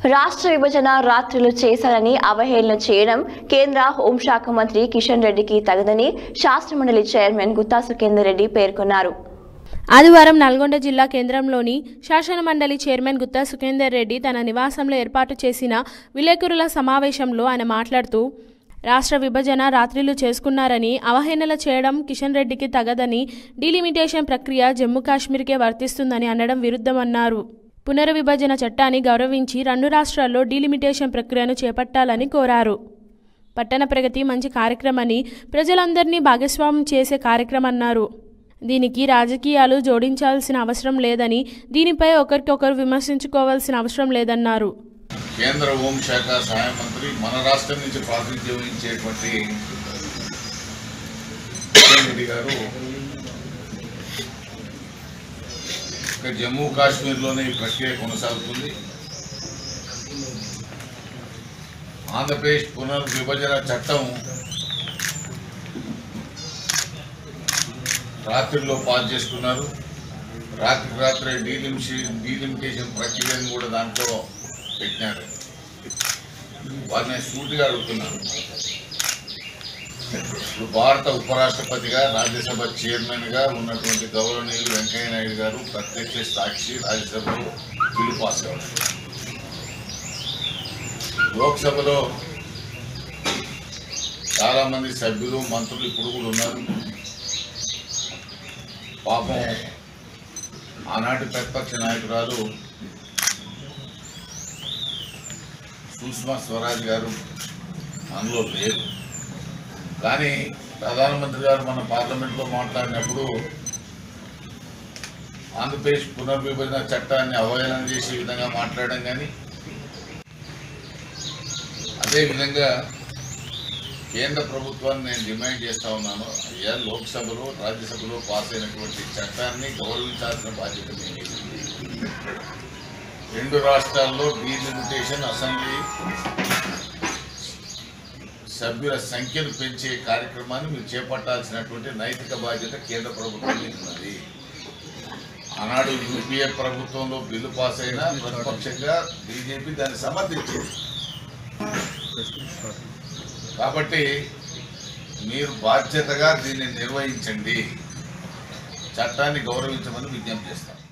రాష్ట్ర విభజన రాత్రులు చేశారని అవహేళన చేయడం కేంద్ర హోంశాఖ మంత్రి కిషన్ రెడ్డికి తగదని శాస్త్రమండలి చైర్మన్ గుత్తా సుఖేందర్ రెడ్డి పేర్కొన్నారు ఆదివారం నల్గొండ జిల్లా కేంద్రంలోని శాసన మండలి చైర్మన్ గుత్తా సుఖేందర్ రెడ్డి తన నివాసంలో ఏర్పాటు చేసిన విలేకరుల సమావేశంలో ఆయన మాట్లాడుతూ రాష్ట్ర విభజన రాత్రిలు చేసుకున్నారని అవహేళన చేయడం కిషన్ రెడ్డికి తగదని డీలిమిటేషన్ ప్రక్రియ జమ్మూ కాశ్మీర్కే వర్తిస్తుందని అనడం విరుద్ధమన్నారు పునర్విభజన చట్టాన్ని గౌరవించి రెండు రాష్ట్రాల్లో డీలిమిటేషన్ ప్రక్రియను చేపట్టాలని కోరారు పట్టణ ప్రగతి మంచి కార్యక్రమని ప్రజలందరినీ భాగస్వామ్యం చేసే కార్యక్రమన్నారు దీనికి రాజకీయాలు జోడించాల్సిన అవసరం లేదని దీనిపై ఒకరికొకరు విమర్శించుకోవాల్సిన అవసరం లేదన్నారు కేంద్ర హోంశాఖ సహాయ మంత్రి మన రాష్ట్రం నుంచి ప్రాతినిధ్యం వహించేటువంటి కిషన్ రెడ్డి గారు ఇక జమ్మూ కాశ్మీర్లోనే ఈ ప్రక్రియ కొనసాగుతుంది ఆంధ్రప్రదేశ్ పునర్విభజన చట్టం రాత్రిలో పాస్ చేసుకున్నారు రాత్రి రాత్రి డీలిమిషి డీలిమిటేషన్ ప్రక్రియను కూడా దాంట్లో పెట్టినారు వారిని సూటిగా అడుగుతున్నాను ఇప్పుడు భారత ఉపరాష్ట్రపతిగా రాజ్యసభ చైర్మన్గా ఉన్నటువంటి గౌరవనీయులు వెంకయ్య నాయుడు గారు ప్రత్యక్ష సాక్షి రాజ్యసభలో బిల్లు పాస్ అవ్వడం లోక్సభలో చాలామంది సభ్యులు మంత్రులు ఇప్పుడు కూడా ఉన్నారు పాపం ఆనాటి ప్రతిపక్ష నాయకురాలు సుష్మా స్వరాజ్ గారు మనలో లేరు కానీ ప్రధానమంత్రి గారు మన పార్లమెంట్లో మాట్లాడినప్పుడు ఆంధ్రప్రదేశ్ పునర్విభజన చట్టాన్ని అవహేళన చేసే విధంగా మాట్లాడడం కానీ అదేవిధంగా కేంద్ర ప్రభుత్వాన్ని నేను డిమాండ్ చేస్తా ఉన్నాను అయ్యా లోక్సభలో రాజ్యసభలో పాస్ అయినటువంటి చట్టాన్ని గౌరవించాల్సిన బాధ్యత మీ మీద ఉంది. రెండు రాష్ట్రాల్లో డీలిమిటేషన్ అసెంబ్లీ సభ్యుల సంఖ్యను పెంచే కార్యక్రమాన్ని మీరు చేపట్టాల్సినటువంటి నైతిక బాధ్యత కేంద్ర ప్రభుత్వం మీద ఉన్నది ఆనాడు యూపీఏ ప్రభుత్వంలో బిల్లు పాస్ అయినా ప్రతిపక్షంగా బీజేపీ దాన్ని సమర్థించింది కాబట్టి మీరు బాధ్యతగా దీన్ని నిర్వహించండి చట్టాన్ని గౌరవించమని విజ్ఞప్తి చేస్తాం